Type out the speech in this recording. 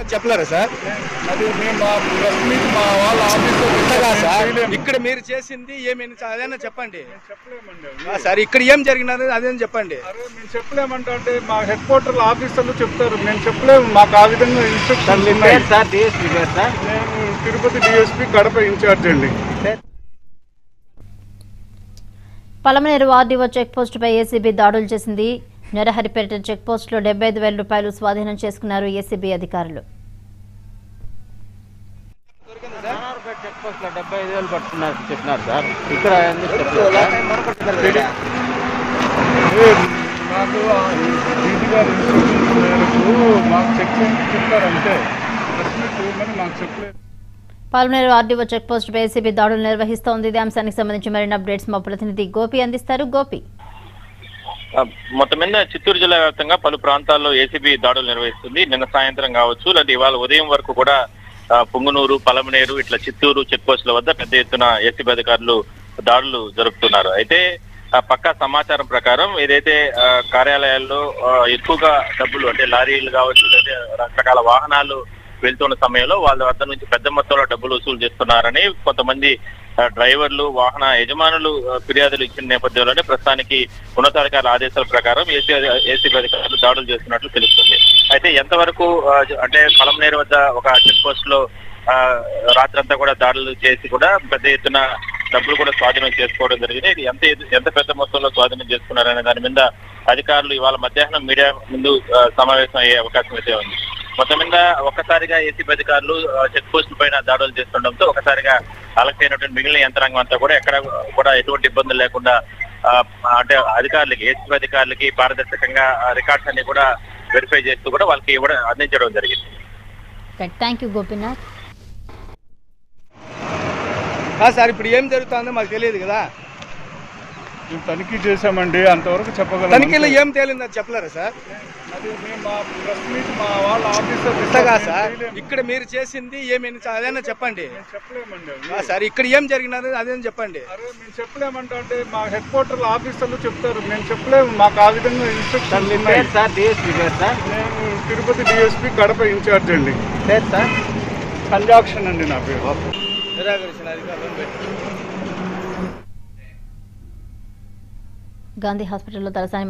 చెప్పలేరా sir అది మేము మా ప్రెస్ మీట్ మా వాళ్ళ ఆఫీస్లో కొత్తగా సార్ చేయలేము. ఇక్కడ మీరు చేసింది ఏమేమి అదేనా చెప్పండి చెప్పలేమండి ఆ, అవి. సార్ ఇక్కడ ఏం జరిగినది అదేం చెప్పండి అరే మేము చెప్పలేమంటే అంటే మా హెడ్ క్వార్టర్ ఆఫీసర్లు చెప్తారు మేము చెప్పలేము మాకు ఆ విధంగా ఇన్స్ట్రక్షన్స్ ఉన్నాయి సార్ డిఎస్పీ గారు సార్ నేను తిరుపతి డిఎస్పీ కడప ఇన్ఛార్జ్ అండి పలమనేరు ఆర్డీఓ చెక్ పోస్టుపై ఏసీబీ దాడులు చేసింది నెరహరిపేట చెక్ పోస్టులో డెబ్బై ఐదు వేల రూపాయలు స్వాధీనం చేసుకున్నారు ఏసీబీ అధికారులు చెక్ పోస్ట్ లో డెబ్బై ఐదు వేలు పట్టుకున్నారు చెప్పినారు సార్ ఇక్కడ ఎందుకు చెప్పలేదు సార్? ఏ, నాకు ఆ డీజీ గారి ఇన్స్ట్రక్షన్స్ మేరకు మాకు చెక్ చేసి చెప్తారంటే ప్రెస్ మీట్ ఇవ్వమని మాకు చెప్పలేదు పలమనేరు ఆర్డీఓ చెక్ పోస్టుపై ఏసీబీ దాడులు నిర్వహిస్తోంది ఇదే అంశానికి సంబంధించి మరిన్ని అప్డేట్స్ మా ప్రతినిధి గోపి అందిస్తారు గోపి ఆ, మొత్తం మీద చిత్తూరు జిల్లా వ్యాప్తంగా పలు ప్రాంతాల్లో ఏసీబీ దాడులు నిర్వహిస్తుంది నిన్న సాయంత్రం కావచ్చు లేదా ఇవాళ ఉదయం వరకు కూడా ఆ, పుంగనూరు పలమనేరు ఇట్లా చిత్తూరు చెక్ పోస్టుల వద్ద పెద్ద ఎత్తున ఏసీబీ అధికారులు దాడులు జరుపుతున్నారు అయితే ఆ, పక్కా సమాచారం ప్రకారం ఏదైతే ఆ, కార్యాలయాల్లో ఆ, ఎక్కువగా డబ్బులు అంటే లారీలు కావచ్చు లేదా రకరకాల వాహనాలు వెళ్తున్న సమయంలో వాళ్ళ వద్ద నుంచి పెద్ద మొత్తంలో డబ్బులు వసూలు చేస్తున్నారని కొంతమంది ఆ, డ్రైవర్లు వాహన యజమానులు ఆ, ఫిర్యాదులు ఇచ్చిన నేపథ్యంలోనే ప్రస్తుతానికి ఉన్నతాధికారుల ఆదేశాల ప్రకారం ఏసీ ఏసీబీ అధికారులు దాడులు చేస్తున్నట్లు తెలుస్తుంది అయితే ఎంతవరకు ఆ, జ- అంటే పలంనేరు వద్ద ఒక చెక్ పోస్ట్ లో ఆ, రాత్రంతా కూడా దాడులు చేసి కూడా పెద్ద ఎత్తున డబ్బులు కూడా స్వాధీనం చేసుకోవడం జరిగింది ఇది ఎంత ఎత్తు- ఎంత పెద్ద మొత్తంలో స్వాధీనం చేసుకున్నారనే దాని మీద అధికారులు ఇవాళ మధ్యాహ్నం మీడియా ముందు ఆ, సమావేశం అయ్యే అవకాశం అయితే ఉంది మొత్తం మీద ఒక్కసారిగా ఏసీబీ అధికారులు ఆ, చెక్ పోస్టుల పైన దాడులు చేస్తుండడంతో ఒకసారిగా అలక్ట్ అయినటువంటి మిగిలిన యంత్రాంగం అంతా కూడా ఎక్కడ కూడా ఎటువంటి ఇబ్బందులు లేకుండా ఆ, అంటే అధికారులకి ఏసీబీ అధికారులకి పారదర్శకంగా రికార్డ్స్ అన్ని కూడా వెరిఫై చేస్తూ కూడా వాళ్ళకి ఇవ్వడం అందించడం జరిగింది థ్యాంక్ యూ గోపీనాథ్ ఆ, సార్ ఇప్పుడు ఏం జరుగుతుందో మాకు తెలియదు కదా మేము తనిఖీ చేశామండి అంతవరకు చెప్పగలం తనిఖీలో ఏం తేలిందో చెప్పలేరా సార్ అది మేము మా ప్రెస్ మీట్ మా వాళ్ళ ఆఫీసర్ కొత్తగా సార్ ఇక్కడ మీరు చేసింది ఏమేమి అదేనా చెప్పండి చెప్పలేమండి అవి. ఆ, సార్ ఇక్కడ ఏం జరిగినది అదేం చెప్పండి అరే మేము చెప్పలేమంటే అంటే మా హెడ్ క్వార్టర్ ఆఫీసర్లు చెప్తారు మేము చెప్పలేము మాకు ఆ విధంగా ఇన్స్ట్రక్షన్స్ మీ ఉన్నాయి పేరు సార్ డిఎస్పీ గారు సార్ నేను తిరుపతి డిఎస్పీ కడప ఇన్ఛార్జ్ అండి పేరు సార్ సంజాక్షన్ అండి నా పేరు నిరాకరించిన అధికారులను పెట్టి గాంధీ హాస్పిటల్లో తలసాని